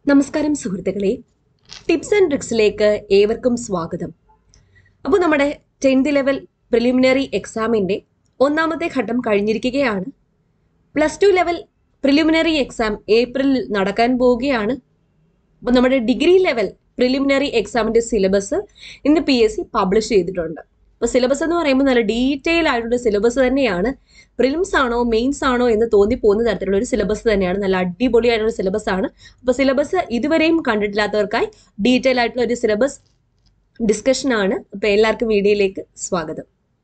നമസ്കാരം സുഹൃത്തുക്കളെ tips and ട്രിക്സിലേക്ക് ഏവർക്കും സ്വാഗതം അപ്പോൾ നമ്മുടെ ടെൻത്ത് ലെവൽ പ്രിലിമിനറി എക്സാമിൻ്റെ ഒന്നാമത്തെ ഘട്ടം കഴിഞ്ഞിരിക്കുകയാണ് plus two level preliminary exam ഏപ്രിലിൽ നടക്കാൻ പോവുകയാണ് അപ്പോൾ നമ്മുടെ ഡിഗ്രി ലെവൽ പ്രിലിമിനറി എക്സാമിൻ്റെ സിലബസ് ഇന്ന് പി എസ് സി പബ്ലിഷ് ചെയ്തിട്ടുണ്ട് അപ്പോൾ സിലബസ് എന്ന് പറയുമ്പോൾ നല്ല ഡീറ്റെയിൽ ആയിട്ടുള്ള സിലബസ് തന്നെയാണ് പ്രിലിംസ് ആണോ മെയിൻസ് ആണോ എന്ന് തോന്നിപ്പോകുന്ന തരത്തിലുള്ള ഒരു സിലബസ് തന്നെയാണ് നല്ല അടിപൊളിയായിട്ടുള്ള സിലബസ് ആണ് അപ്പോൾ സിലബസ് ഇതുവരെയും കണ്ടിട്ടില്ലാത്തവർക്കായി ഡീറ്റെയിൽ ആയിട്ടുള്ള ഒരു സിലബസ് ഡിസ്കഷൻ ആണ് അപ്പോൾ എല്ലാവർക്കും വീഡിയോയിലേക്ക് സ്വാഗതം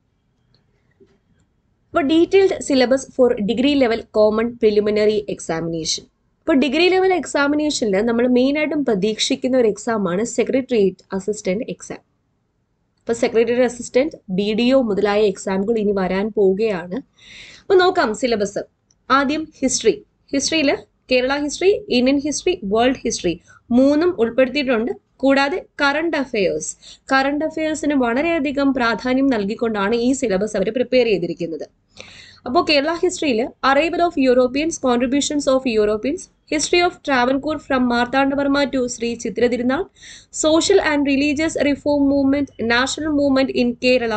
അപ്പോൾ detailed syllabus for degree level common preliminary examination ഇപ്പോൾ ഡിഗ്രി ലെവൽ എക്സാമിനേഷനിൽ നമ്മൾ മെയിനായിട്ടും പ്രതീക്ഷിക്കുന്ന ഒരു എക്സാമാണ് സെക്രട്ടേറിയറ്റ് അസിസ്റ്റന്റ് എക്സാം ഇപ്പോൾ secretary assistant B D O മുതലായ എക്സാമുകൾ ഇനി വരാൻ പോവുകയാണ് അപ്പോൾ നോക്കാം സിലബസ് ആദ്യം ഹിസ്റ്ററി ഹിസ്റ്ററിയിൽ Kerala history Indian history world history മൂന്നും ഉൾപ്പെടുത്തിയിട്ടുണ്ട് കൂടാതെ കറണ്ട് അഫയേഴ്സ് കറണ്ട് അഫയേഴ്സിന് വളരെയധികം പ്രാധാന്യം നൽകിക്കൊണ്ടാണ് ഈ സിലബസ് അവർ പ്രിപ്പയർ ചെയ്തിരിക്കുന്നത് അപ്പോൾ കേരള ഹിസ്റ്ററിയിൽ arrival of Europeans contributions of Europeans history of Travancore from Marthanda Varma to Sree Chithira Thirunal social and religious reform movement national movement in Kerala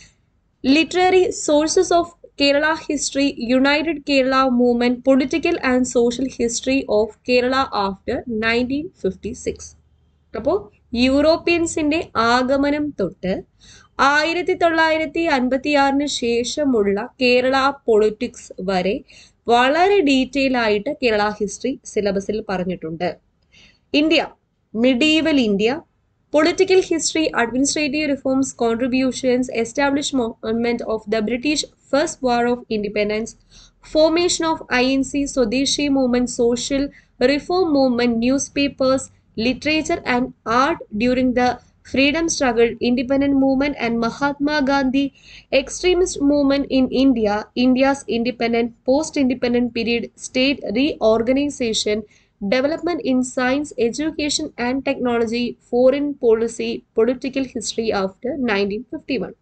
literary sources of Kerala history united Kerala movement political and social history of Kerala after nineteen fifty six അപ്പോൾ യൂറോപ്യൻസിന്റെ ആഗമനം തൊട്ട് ആയിരത്തി തൊള്ളായിരത്തി അൻപത്തി ആറിന് ശേഷമുള്ള Kerala politics വരെ വളരെ ഡീറ്റെയിൽ ആയിട്ട് കേരള ഹിസ്റ്ററി സിലബസിൽ പറഞ്ഞിട്ടുണ്ട് India medieval India political history administrative reforms contributions establishment of the British first war of independence formation of I N C Swadeshi movement social reform movement newspapers literature and art during the freedom struggle, independent movement, and Mahatma Gandhi extremist movement in India, India's independent, post independent period, state reorganization, development in science, education, and technology, foreign policy, political history after 1951.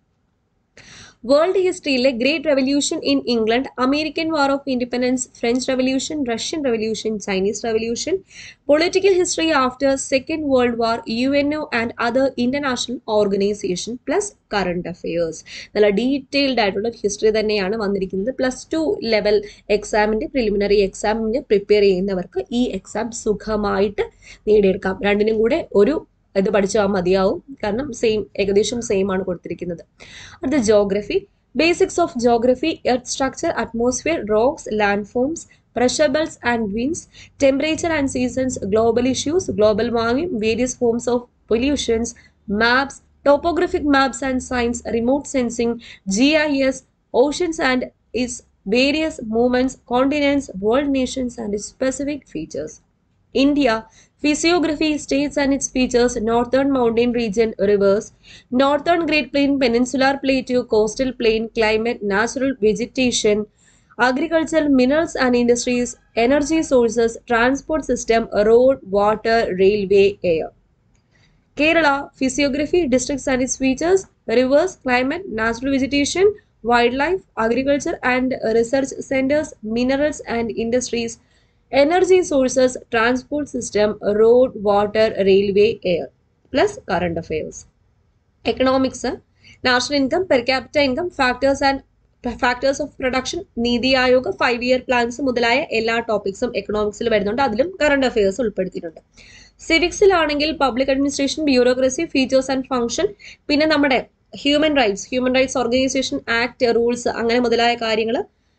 World ഹിസ്റ്ററിയിലെ great revolution in England American war of independence French revolution Russian revolution Chinese revolution political history after second world war U N O and other international organisation plus current affairs നല്ല detailed ആയിട്ടുള്ള history തന്നെയാണ് വന്നിരിക്കുന്നത് plus two level എക്സാമിൻ്റെ പ്രിലിമിനറി എക്സാമിന് prepare ചെയ്യുന്നവർക്ക് ഈ exam സുഖമായിട്ട് നേടിയെടുക്കാം രണ്ടിനും കൂടെ ഒരു ഇത് പഠിച്ചാൽ മതിയാവും കാരണം സെയിം ഏകദേശം സെയിം ആണ് കൊടുത്തിരിക്കുന്നത് അടുത്ത geography basics of geography earth structure atmosphere rocks landforms pressure belts and winds, temperature and seasons, global issues, global warming, various forms of pollutions, maps, topographic maps and signs, remote sensing, GIS, oceans and its various movements, continents, world nations and its specific features. India, physiography, states and its features, northern mountain region, rivers, northern Great Plain, peninsular plateau, coastal plain, climate, natural vegetation, agriculture, minerals and industries, energy sources, transport system, road, water, railway, air. Kerala, physiography, districts and its features, rivers, climate, natural vegetation, wildlife, agriculture and research centers, minerals and industries, energy sources, transport system, road, water, railway, air, plus current affairs. Economics, national income, per capita income, factors and factors of production NITI Aayog five year plans മുതലായ എല്ലാ ടോപ്പിക്സും എക്കണോമിക്സിൽ വരുന്നുണ്ട് അതിലും current affairs ഉൾപ്പെടുത്തിയിട്ടുണ്ട് സിവിക്സിലാണെങ്കിൽ public administration bureaucracy features and function പിന്നെ നമ്മുടെ human rights human rights organisation act rules അങ്ങനെ മുതലായ കാര്യങ്ങൾ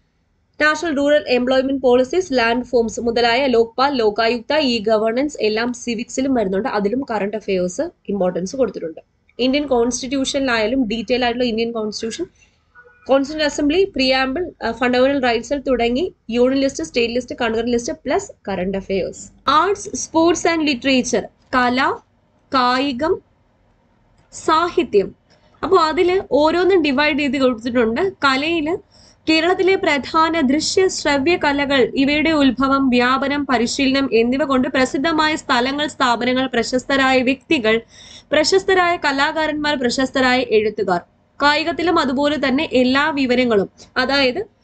national rural employment policies land forms മുതലായ ലോക്പാൽ ലോകായുക്ത ഇ ഗവേണൻസ് എല്ലാം സിവിക്സിലും വരുന്നുണ്ട് അതിലും കറണ്ട് അഫയേഴ്സ് ഇമ്പോർട്ടൻസ് കൊടുത്തിട്ടുണ്ട് ഇന്ത്യൻ കോൺസ്റ്റിറ്റ്യൂഷനിലായാലും ഡീറ്റെയിൽ ആയിട്ടുള്ള Indian constitution constitution assembly preamble fundamental റൈറ്റ്സിൽ തുടങ്ങി union list state list concurrent list plus current affairs arts sports and literature കല കായികം സാഹിത്യം അപ്പോൾ അതിൽ ഓരോന്നും ഡിവൈഡ് ചെയ്ത് കൊടുത്തിട്ടുണ്ട് കലയിൽ കേരളത്തിലെ പ്രധാന ദൃശ്യ ശ്രവ്യ കലകൾ ഇവയുടെ ഉത്ഭവം വ്യാപനം പരിശീലനം എന്നിവ കൊണ്ട് പ്രസിദ്ധമായ സ്ഥലങ്ങൾ സ്ഥാപനങ്ങൾ പ്രശസ്തരായ വ്യക്തികൾ പ്രശസ്തരായ കലാകാരന്മാർ പ്രശസ്തരായ എഴുത്തുകാർ കായികത്തിലും അതുപോലെ തന്നെ എല്ലാ വിവരങ്ങളും അതായത്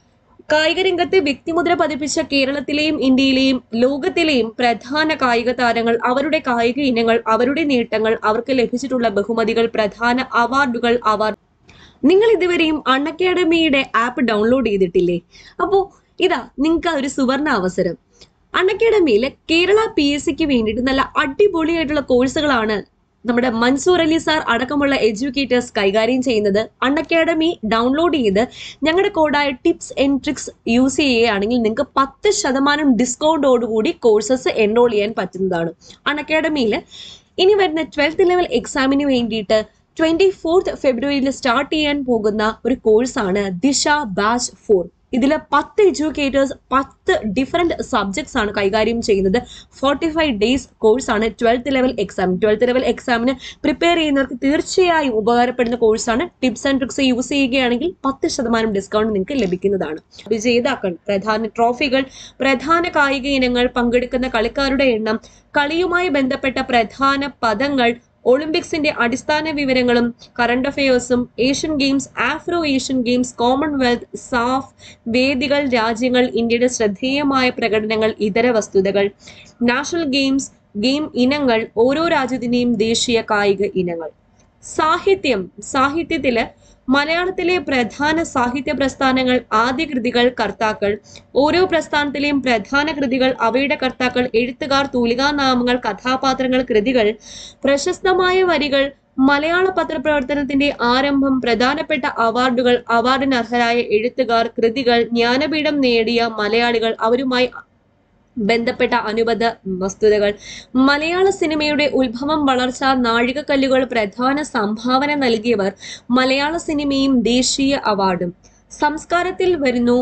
കായിക രംഗത്ത് വ്യക്തിമുദ്ര പതിപ്പിച്ച കേരളത്തിലെയും ഇന്ത്യയിലെയും ലോകത്തിലെയും പ്രധാന കായിക താരങ്ങൾ അവരുടെ കായിക ഇനങ്ങൾ അവരുടെ നേട്ടങ്ങൾ അവർക്ക് ലഭിച്ചിട്ടുള്ള ബഹുമതികൾ പ്രധാന അവാർഡുകൾ അവാർഡ് നിങ്ങൾ ഇതുവരെയും അൺ അക്കാഡമിയുടെ ആപ്പ് ഡൗൺലോഡ് ചെയ്തിട്ടില്ലേ അപ്പോൾ ഇതാ നിങ്ങൾക്ക് ഒരു സുവർണ അവസരം അൺ അക്കാഡമിയിൽ കേരള പി എസ് സിക്ക് വേണ്ടിയിട്ട് നല്ല അടിപൊളിയായിട്ടുള്ള കോഴ്സുകളാണ് നമ്മുടെ മൻസൂർ അലി സാർ അടക്കമുള്ള എഡ്യൂക്കേറ്റേഴ്സ് കൈകാര്യം ചെയ്യുന്നത് അൺ അക്കാഡമി ഡൗൺലോഡ് ചെയ്ത് ഞങ്ങളുടെ കോഡായ ടിപ്സ് ആൻഡ് ട്രിക്സ് യൂസ് ചെയ്യുകയാണെങ്കിൽ നിങ്ങൾക്ക് പത്ത് ശതമാനം ഡിസ്കൗണ്ടോടുകൂടി കോഴ്സസ് എൻറോൾ ചെയ്യാൻ പറ്റുന്നതാണ് അൺ അക്കാഡമിയിൽ ഇനി വരുന്ന ട്വൽത്ത് ലെവൽ എക്സാമിന് വേണ്ടിയിട്ട് ട്വന്റി ഫോർത്ത് ഫെബ്രുവരിയിൽ സ്റ്റാർട്ട് ചെയ്യാൻ പോകുന്ന ഒരു കോഴ്സാണ് ദിശ ബാച്ച് ഫോർ ഇതിൽ പത്ത് എഡ്യൂക്കേറ്റേഴ്സ് പത്ത് ഡിഫറെന്റ് സബ്ജക്ട്സ് ആണ് കൈകാര്യം ചെയ്യുന്നത് ഫോർട്ടി ഫൈവ് ഡേയ്സ് കോഴ്സാണ് twelfth level exam twelfth level എക്സാമിന് പ്രിപ്പയർ ചെയ്യുന്നവർക്ക് തീർച്ചയായും ഉപകാരപ്പെടുന്ന കോഴ്സാണ് ടിപ്സ് ആൻഡ് ട്രിക്സ് യൂസ് ചെയ്യുകയാണെങ്കിൽ പത്ത് ശതമാനം ഡിസ്കൗണ്ട് നിങ്ങൾക്ക് ലഭിക്കുന്നതാണ് വിജയിതാക്കൾ പ്രധാന ട്രോഫികൾ പ്രധാന കായിക ഇനങ്ങൾ പങ്കെടുക്കുന്ന കളിക്കാരുടെ എണ്ണം കളിയുമായി ബന്ധപ്പെട്ട പ്രധാന പദങ്ങൾ ഒളിമ്പിക്സിന്റെ അടിസ്ഥാന വിവരങ്ങളും കറണ്ട് അഫയേഴ്സും Asian games Afro Asian games Commonwealth SAF വേദികൾ രാജ്യങ്ങൾ ഇന്ത്യയുടെ ശ്രദ്ധേയമായ പ്രകടനങ്ങൾ ഇതര വസ്തുതകൾ നാഷണൽ ഗെയിംസ് ഗെയിം ഇനങ്ങൾ ഓരോ രാജ്യത്തിന്റെയും ദേശീയ കായിക ഇനങ്ങൾ സാഹിത്യം സാഹിത്യത്തില് മലയാളത്തിലെ പ്രധാന സാഹിത്യ പ്രസ്ഥാനങ്ങൾ ആദ്യ കൃതികൾ കർത്താക്കൾ ഓരോ പ്രസ്ഥാനത്തിലെയും പ്രധാന കൃതികൾ അവയുടെ കർത്താക്കൾ എഴുത്തുകാർ തൂലികാനാമങ്ങൾ കഥാപാത്രങ്ങൾ കൃതികൾ പ്രശസ്തമായ വരികൾ മലയാള പത്രപ്രവർത്തനത്തിന്റെ ആരംഭം പ്രധാനപ്പെട്ട അവാർഡുകൾ അവാർഡിന് അർഹരായ എഴുത്തുകാർ കൃതികൾ ജ്ഞാനപീഠം നേടിയ മലയാളികൾ അവരുമായി ബന്ധപ്പെട്ട അനുബന്ധ വസ്തുതകൾ മലയാള സിനിമയുടെ ഉത്ഭവം വളർച്ച നാഴികക്കല്ലുകൾ പ്രധാന സംഭാവന നൽകിയവർ മലയാള സിനിമയും ദേശീയ അവാർഡും സംസ്കാരത്തിൽ വരുന്നു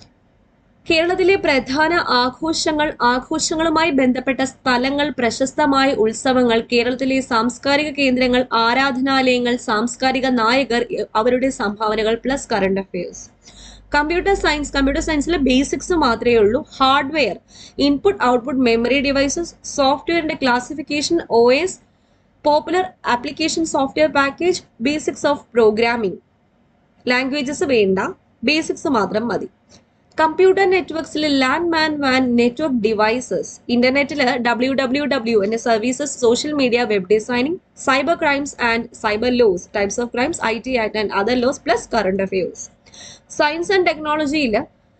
കേരളത്തിലെ പ്രധാന ആഘോഷങ്ങൾ ആഘോഷങ്ങളുമായി ബന്ധപ്പെട്ട സ്ഥലങ്ങൾ പ്രശസ്തമായ ഉത്സവങ്ങൾ കേരളത്തിലെ സാംസ്കാരിക കേന്ദ്രങ്ങൾ ആരാധനാലയങ്ങൾ സാംസ്കാരിക നായകർ അവരുടെ സംഭാവനകൾ plus current affairs computer science computer സയൻസിൽ ബേസിക്സ് മാത്രമേ ഉള്ളൂ hardware input output memory devices സോഫ്റ്റ്വെയറിന്റെ classification O S popular application software package basics of programming languages വേണ്ട ബേസിക്സ് മാത്രം മതി കമ്പ്യൂട്ടർ നെറ്റ്വർക്ക്സിൽ ലാൻഡ് മാൻ വാൻ നെറ്റ്വർക്ക് ഡിവൈസസ് ഇന്റർനെറ്റിൽ ഡബ്ല്യൂ ഡബ്ല്യൂ ഡബ്ല്യൂ എന്ന services social media web designing cyber crimes and cyber laws types of crimes I T act and other laws plus current affairs science and ടെക്നോളജിയിൽ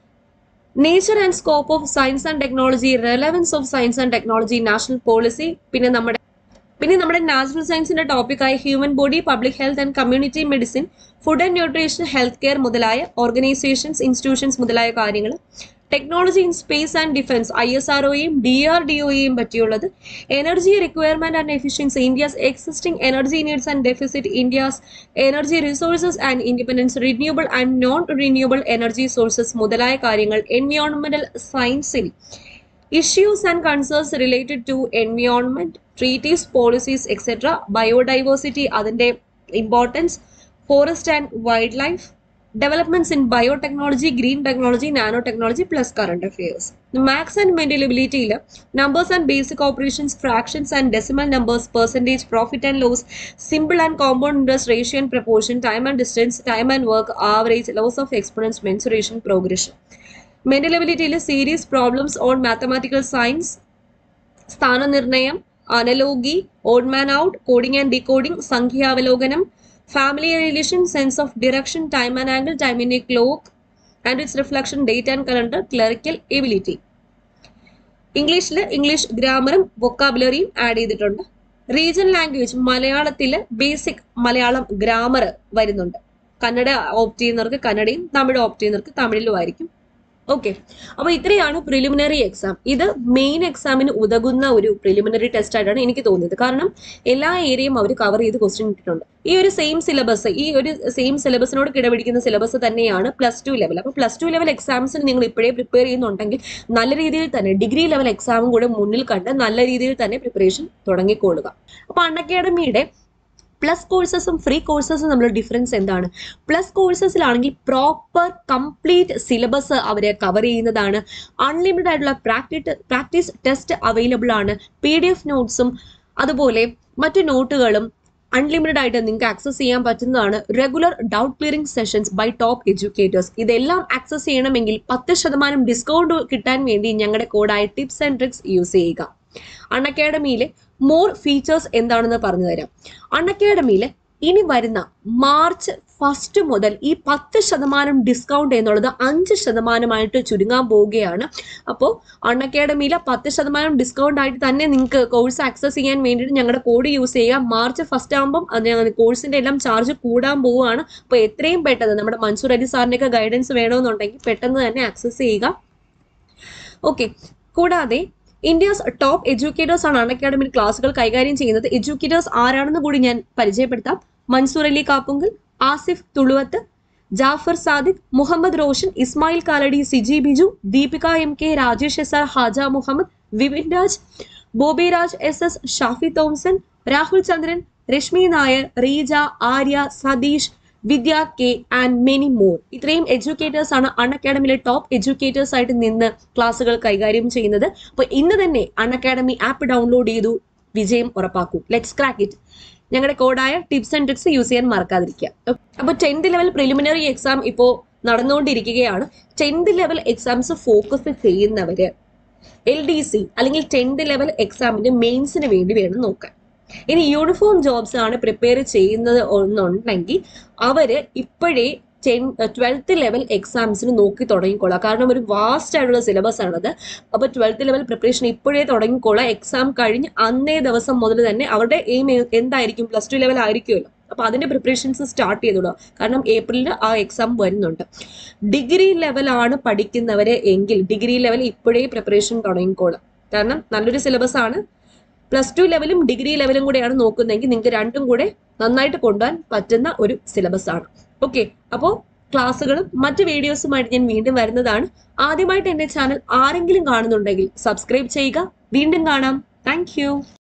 nature and scope of science and technology relevance of science and technology national policy പിന്നെ നമ്മുടെ പിന്നെ നമ്മുടെ natural സയൻസിന്റെ ടോപ്പിക്കായ human body public health and community medicine food and nutrition health care മുതലായ organisations institutions മുതലായ കാര്യങ്ങൾ technology in space and defence I S R ഒയും ഡി ആർ ഡി ഒയും പറ്റിയുള്ളത് energy requirement and efficiency India's existing energy needs and deficit India's energy resources and independence renewable and non renewable energy sources മുതലായ കാര്യങ്ങൾ എൻവയോൺമെന്റൽ സയൻസിൽ issues and concerns related to environment treaties policies etc biodiversity അതിന്റെ importance forest and wildlife developments in biotechnology green technology nanotechnology plus current affairs maths and mental എബിലിറ്റിയിൽ numbers and basic operations fractions and decimal numbers percentage profit and loss simple and compound interest ratio and proportion time and distance time and work average laws of experience mensuration progression mental എബിലിറ്റിയിൽ series problems on mathematical science സ്ഥാനനിർണയം analogy odd man out coding and decoding സംഖ്യാവലോകനം family relation sense of direction time and angle time in a clock and its reflection date and calendar clerical ability ഇംഗ്ലീഷിൽ English ഗ്രാമറും വൊക്കാബുലറിയും add ചെയ്തിട്ടുണ്ട് region language മലയാളത്തിൽ basic Malayalam grammar വരുന്നുണ്ട് Kannada opt ചെയ്യുന്നവർക്ക് കന്നഡയും Tamil opt ചെയ്യുന്നവർക്ക് തമിഴിലും ആയിരിക്കും ഓക്കെ അപ്പൊ ഇത്രയാണ് പ്രിലിമിനറി എക്സാം ഇത് മെയിൻ എക്സാമിന് ഉതകുന്ന ഒരു പ്രിലിമിനറി ടെസ്റ്റ് ആയിട്ടാണ് എനിക്ക് തോന്നിയത് കാരണം എല്ലാ ഏരിയയും അവർ കവർ ചെയ്ത് ക്വസ്റ്റ്യൻ ഇട്ടിട്ടുണ്ട് ഈ ഒരു സെയിം സിലബസ് ഈ ഒരു സെയിം സിലബസിനോട് കിടപിടിക്കുന്ന സിലബസ് തന്നെയാണ് പ്ലസ് ടു ലെവൽ അപ്പൊ പ്ലസ് ടു ലെവൽ എക്സാംസിന് നിങ്ങൾ ഇപ്പോഴേ പ്രിപ്പയർ ചെയ്യുന്നുണ്ടെങ്കിൽ നല്ല രീതിയിൽ തന്നെ ഡിഗ്രി ലെവൽ എക്സാമും കൂടെ മുന്നിൽ കണ്ട് നല്ല രീതിയിൽ തന്നെ പ്രിപ്പറേഷൻ തുടങ്ങിക്കൊള്ളുക അപ്പൊ അൺ അക്കാഡമിയുടെ പ്ലസ് കോഴ്സസും ഫ്രീ കോഴ്സസും തമ്മിലുള്ള ഡിഫറൻസ് എന്താണ് പ്ലസ് കോഴ്സസിലാണെങ്കിൽ പ്രോപ്പർ കംപ്ലീറ്റ് സിലബസ് അവരെ കവർ ചെയ്യുന്നതാണ് അൺലിമിറ്റഡ് ആയിട്ടുള്ള പ്രാക്ടീസ് പ്രാക്ടീസ് ടെസ്റ്റ് അവൈലബിൾ ആണ് പി ഡി എഫ് നോട്ട്സും അതുപോലെ മറ്റു നോട്ടുകളും അൺലിമിറ്റഡ് ആയിട്ട് നിങ്ങൾക്ക് ആക്സസ് ചെയ്യാൻ പറ്റുന്നതാണ് regular doubt clearing sessions by top educators ഇതെല്ലാം ആക്സസ് ചെയ്യണമെങ്കിൽ പത്ത് ശതമാനം ഡിസ്കൗണ്ട് കിട്ടാൻ വേണ്ടി ഞങ്ങളുടെ കോഡായ ടിപ്സ് ആൻഡ് ട്രിക്സ് യൂസ് ചെയ്യുക അൺ അക്കാഡമിയിലെ മോർ ഫീച്ചേഴ്സ് എന്താണെന്ന് പറഞ്ഞു തരാം അൺ അക്കാഡമിയിൽ ഇനി വരുന്ന മാർച്ച് ഫസ്റ്റ് മുതൽ ഈ പത്ത് ശതമാനം ഡിസ്കൗണ്ട് എന്നുള്ളത് അഞ്ച് ശതമാനമായിട്ട് ചുരുങ്ങാൻ പോവുകയാണ് അപ്പോൾ അൺ അക്കാഡമിയിലെ പത്ത് ശതമാനം ഡിസ്കൗണ്ട് ആയിട്ട് തന്നെ നിങ്ങൾക്ക് കോഴ്സ് ആക്സസ് ചെയ്യാൻ വേണ്ടിയിട്ട് ഞങ്ങളുടെ കോഡ് യൂസ് ചെയ്യുക മാർച്ച് ഫസ്റ്റ് ആകുമ്പം കോഴ്സിന്റെ എല്ലാം ചാർജ് കൂടാൻ പോവുകയാണ് അപ്പോൾ എത്രയും പെട്ടെന്ന് നമ്മുടെ മൻസൂർ അലി സാറിൻ്റെയൊക്കെ ഗൈഡൻസ് വേണമെന്നുണ്ടെങ്കിൽ പെട്ടെന്ന് തന്നെ ആക്സസ് ചെയ്യുക ഓക്കെ കൂടാതെ ഇന്ത്യസ് ടോപ്പ് എഡ്യൂക്കേറ്റേഴ്സ് ആണ് അൺ അക്കാഡമിക് ക്ലാസ്സുകൾ കൈകാര്യം ചെയ്യുന്നത് എഡ്യൂക്കേറ്റേഴ്സ് ആരാണെന്ന് കൂടി ഞാൻ പരിചയപ്പെടുത്താം Mansoor Ali Kappungal Asif Thuluvath Jafar Sadiq Muhammad Roshan Ismail Kalady Siji Biju Deepika M K Rajesh S R Haja Muhammad Vipin Raj Bobby Raj S S Shafi Thomson Rahul Chandran Reshmi Nair Reeja Arya Satheesh Vidya K and many more ഇത്രയും എഡ്യൂക്കേറ്റേഴ്സ് ആണ് അൺ അക്കാഡമിയിലെ ടോപ്പ് എഡ്യൂക്കേറ്റേഴ്സ് ആയിട്ട് നിന്ന് ക്ലാസ്സുകൾ കൈകാര്യം ചെയ്യുന്നത് അപ്പോൾ ഇന്ന് തന്നെ അൺ അക്കാഡമി ആപ്പ് ഡൗൺലോഡ് ചെയ്തു വിജയം ഉറപ്പാക്കൂ ലെറ്റ്സ് ക്രാക്ക് ഇറ്റ് ഞങ്ങളുടെ കോഡായ ടിപ്സ് ആൻഡ് ട്രിക്സ് യൂസ് ചെയ്യാൻ മറക്കാതിരിക്കുക അപ്പോൾ ടെൻത്ത് ലെവൽ പ്രിലിമിനറി എക്സാം ഇപ്പോൾ നടന്നുകൊണ്ടിരിക്കുകയാണ് ടെൻത്ത് ലെവൽ എക്സാംസ് ഫോക്കസ് ചെയ്യുന്നവര് എൽ ഡി സി അല്ലെങ്കിൽ ടെൻത്ത് ലെവൽ എക്സാമിന്റെ മെയിൻസിന് വേണ്ടി വേണം നോക്കാൻ ഇനി യൂണിഫോം ജോബ്സ് ആണ് പ്രിപ്പയർ ചെയ്യുന്നത് എന്നുണ്ടെങ്കിൽ അവര് ഇപ്പോഴേ ടെൻ ട്വൽത്ത് ലെവൽ എക്സാംസിന് നോക്കി തുടങ്ങിക്കോളാം കാരണം ഒരു വാസ്റ്റ് ആയിട്ടുള്ള സിലബസ് ആണത് അപ്പോൾ ട്വൽത്ത് ലെവൽ പ്രിപ്പറേഷൻ ഇപ്പോഴേ തുടങ്ങിക്കോളാം എക്സാം കഴിഞ്ഞ് അന്നേ ദിവസം മുതൽ തന്നെ അവരുടെ എയിം എന്തായിരിക്കും പ്ലസ് ടു ലെവൽ ആയിരിക്കുമല്ലോ അപ്പോൾ അതിന്റെ പ്രിപ്പറേഷൻസ് സ്റ്റാർട്ട് ചെയ്തോളാം കാരണം ഏപ്രിലിൽ ആ എക്സാം വരുന്നുണ്ട് ഡിഗ്രി ലെവലാണ് പഠിക്കുന്നവര് എങ്കിൽ ഡിഗ്രി ലെവൽ ഇപ്പോഴേ പ്രിപ്പറേഷൻ തുടങ്ങിക്കോളാം കാരണം നല്ലൊരു സിലബസ് ആണ് പ്ലസ് ടു ലെവലും ഡിഗ്രി ലെവലും കൂടെയാണ് നോക്കുന്നതെങ്കിൽ നിങ്ങൾക്ക് രണ്ടും കൂടെ നന്നായിട്ട് കൊണ്ടുപോകാൻ പറ്റുന്ന ഒരു സിലബസ് ആണ് ഓക്കെ അപ്പോൾ ക്ലാസ്സുകളും മറ്റ് വീഡിയോസുമായിട്ട് ഞാൻ വീണ്ടും വരുന്നതാണ് ആദ്യമായിട്ട് എൻ്റെ ചാനൽ ആരെങ്കിലും കാണുന്നുണ്ടെങ്കിൽ സബ്സ്ക്രൈബ് ചെയ്യുക വീണ്ടും കാണാം താങ്ക്